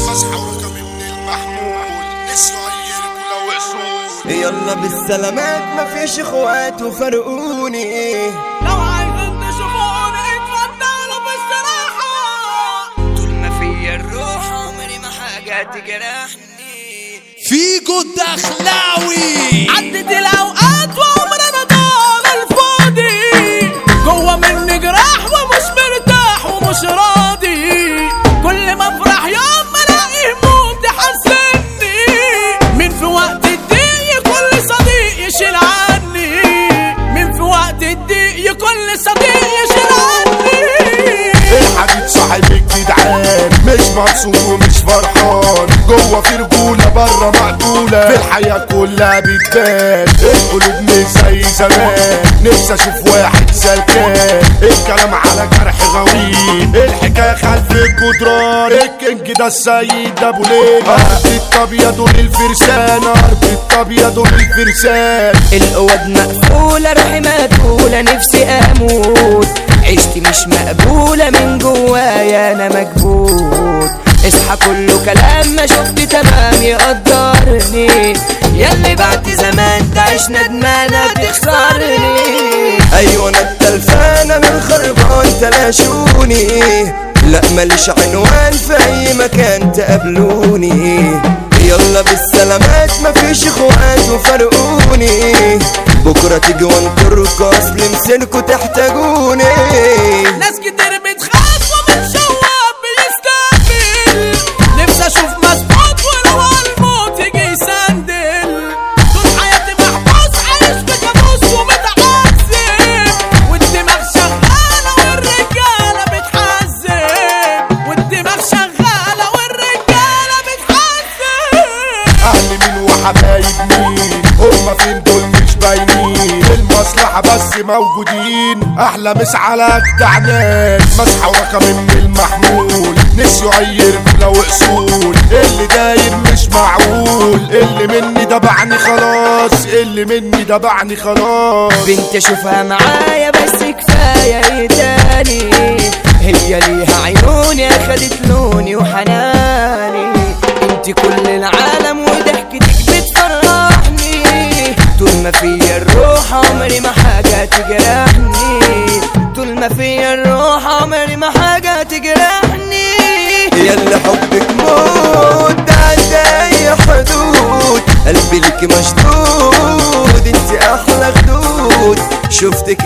مسحة ورقم من المحمول نسيوا أي رجولة وأصول يلا بالسلامات مفيش اخوات وفرقوني لو عايزين تشوفوني اتفضلوا باستراحة طول ما فيا الروح عمري ما حاجة تجرحني فيجو الدخلاوي عدت الأوقات وعمرنا ضال الفاضي جوه مني جراح ومش مرتاح ومش راضي كل ما افرح يوم ما الاقي هموم تحزني مين في وقت الضيق كل صديق يشيل عني مين في وقت الضيق كل صديق يشيل عني الحديد صاحب الجدعان مش مبسوط ومش فرحان جوه في رجوله بره مقتوله في الحياه كلها بتبان القلوب مش زي زمان نفسي اشوف واحد سلكان الكلام على جرح غويط الحكايه خلف الجدران الكينج ده السيد ابو ليلى ارض الطبيعه دول الفرسان ارض الطبيعه دول الفرسان القواد مقفولة روحي مقتولة نفسي اموت عيشتي مش مقبولة من جوايا انا مكبوت اصحى كله كلام ما شفت تمام يقدرني ياللي بعد زمان تعيش ندمانة تخسرني ايوه انا التلفانة من خربان تلاشوني لا ماليش عنوان في اي مكان تقابلوني يلا بالسلامات مفيش اخوات وفرقوني بكرة تيجي وانطركوا اصل مسيركوا تحتاجوني ناس كتير بتخاف ومتشوق بيستقبل نفسي اشوف مسقوط ولو الموت يجي يسندل طول حياتي محبوس عايش في كابوس ومتعذب والدماغ شغالة والرجالة بتحزن والدماغ شغالة والرجالة بتحزن اهل مين وحبايب مين هما فين دول مش باينين المصلحة بس موجودين احلى مس على اجدع ناس مسحة ورقم من المحمول نسيوا اي رجولة واصول اللي داير مش معقول اللي مني ده بعني خلاص اللي مني ده بعني خلاص بنت اشوفها معايا بس كفايه ايه تاني هي ليها عيوني اخدت لوني وحناني انت كل العالم وضحكتك بتفرحني طول ما فيا الروح عمري ما حاجه تجرحني طول ما فيا الروح عمري ما حاجه تجرحني يلا حبك موت ده عدى اي حدود قلبي لك مشدود انت احلى خدود شفتك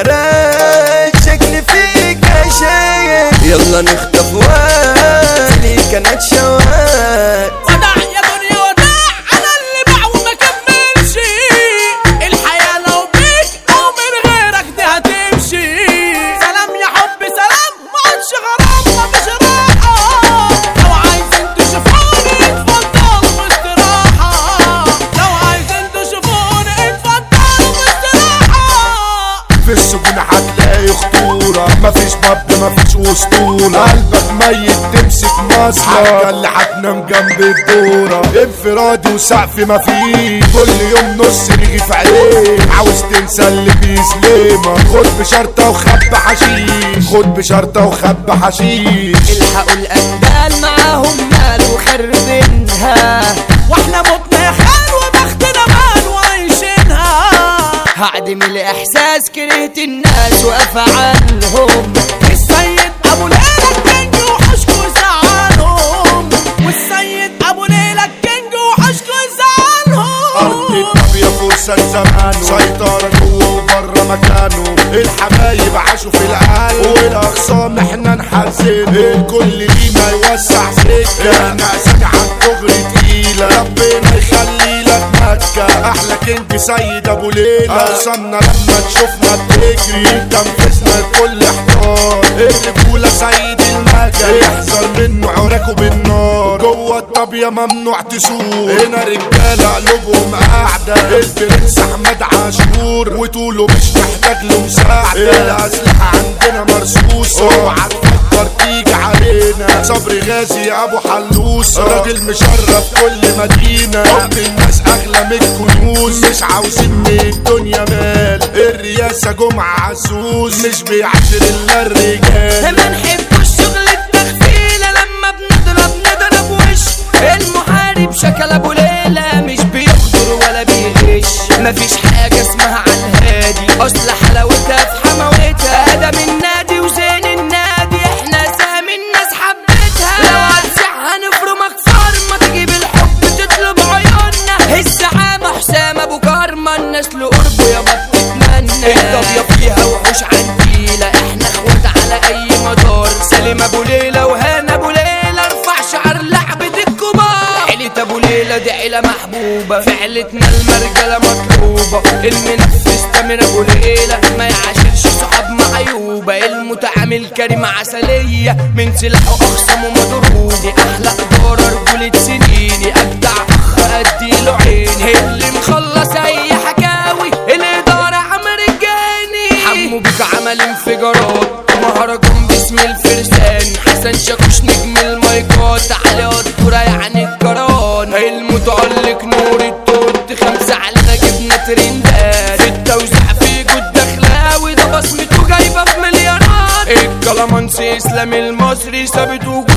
اتسرقت شكلي فيك شيء يلا نخطف وقت ليك انا اتشوقت وداع يا دنيا وداع انا اللي باع وما كملش الحياة لو بيك او من غيرك دي هتمشي سلام يا حب سلام ما عادش غرام ما فيش راحة لو عايزين تشوفوني اتفضلوا باستراحة لو عايزين تشوفوني اتفضلوا باستراحة في السجون هتلاقي خطورة مفيش مبدأ مفيش اسطورة قلبك ميت تمسك مصلة اللي هتنام جنب الدورة انفرادي وسقف مفيش كل يوم نص رغيف عيش عاوز تنسى اللي بيسلمك خد بشرطة وخب حشيش خد بشرطة وخب حشيش الحقوا الأندال معاهم مال وخربينها واحنا متنا يا خال وبختنا مال وعايشينها هعدم الإحساس كرهت الناس وأفعالهم السيد ابو ليلى الكينج وحشكو يزعلهم والسيد ابو ليلى الكينج وحشكو أرض يزعلهم الطبيعة فرصة زمانه سيطرة جوه وبره مكانه الحبايب عاشوا في القلب والأخصام احنا نحزن الكل لينا يوسع سكة احنا أسامي عن دغري تقيلة ربنا يخلي لك مكة أحلى كينج سيد أبو ليلى أقسمنا لما تشوفنا بتجري تنفذنا الكل احتار الرجولة سيد المكة يحذر منه عراكه بالنار جوه الطابية ممنوع تسوق هنا رجالة قلوبهم قاعدة البرنس أحمد عاشور وطوله مش محتاج له مساعدة الأسلحة عندنا مرصوصة اوعى تفكر تيجي علينا صبري غازي يا أبو حلوس راجل مشرف كل مدينة حب الناس أغلى من الكنوز مش عاوزين من الدنيا مال الرئاسة جمعة عسوس مش بيعاشر إلا الرجال ما نحبوش شغل التخفيلة لما بنضرب نضرب وش العيلة دي عيلة محبوبة في عيلتنا المرجلة مطلوبة المنفذ تامر ابو ليلة ما يعاشرش صحاب معيوبة المتعامل كريم عسلية من سلاحه اخصم ومضروب دي احلى ادارة رجولة سنيني اجدع اخ اديله عيني اللي مخلص اي حكاوي الادارة عمر الجاني حمو بيك عمل انفجارات مهرجان باسم الفرسان حسن شاكوش نجم المايكات علي قدورة يعني الجران المتألق نور التوت خمسة علينا جبنا ترندات في التوزيع في جود دخلاوي ده بصمته جايبة في مليارات الكلامانسي اسلام المصري ثابت وجود